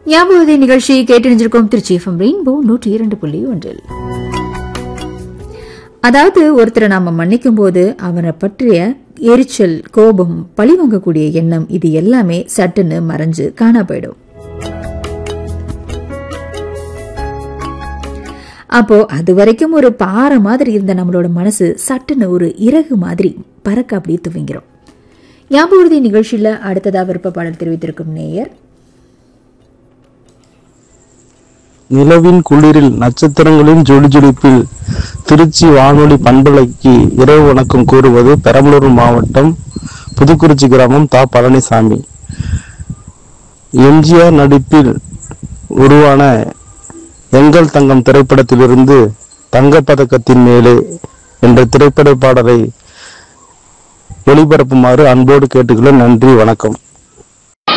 ஞாபக நிகழ்ச்சி கேட்டறிஞ்சிருக்கோம் Trichy FM rainbow நூற்றி இரண்டு புள்ளி ஒன்றில் அதாவது ஒருத்தரை நாம மன்னிக்கும் போது அவரை பற்றிய எரிச்சல் கோபம் பழிவாங்கக்கூடிய எண்ணம் இது எல்லாமே சட்டுன்னு மறைஞ்சு காணா போயிடும் அப்போ அது வரைக்கும் ஒரு பாறை மாதிரி இருந்த நம்மளோட மனசு சட்டுன்னு ஒரு இறகு மாதிரி பறக்க அப்படியே துவங்கிறோம் ஞாபக நிகழ்ச்சியில அடுத்ததா விருப்ப பாடல் தெரிவித்திருக்கும் நேயர் நிலவின் குளிரில் நட்சத்திரங்களின் ஜொலிஜொலிப்பில் திருச்சி வானொலி பண்பலைக்கு இரவு வணக்கம் கூறுவது பெரம்பலூர் மாவட்டம் புதுக்குறிச்சி கிராமம் தா பழனிசாமி எம்ஜிஆர் நடிப்பில் உருவான எங்கள் தங்கம் திரைப்படத்திலிருந்து தங்கப்பதக்கத்தின் மேலே என்ற திரைப்பட பாடலை ஒளிபரப்புமாறு அன்போடு கேட்டுக்கொள்ள நன்றி வணக்கம்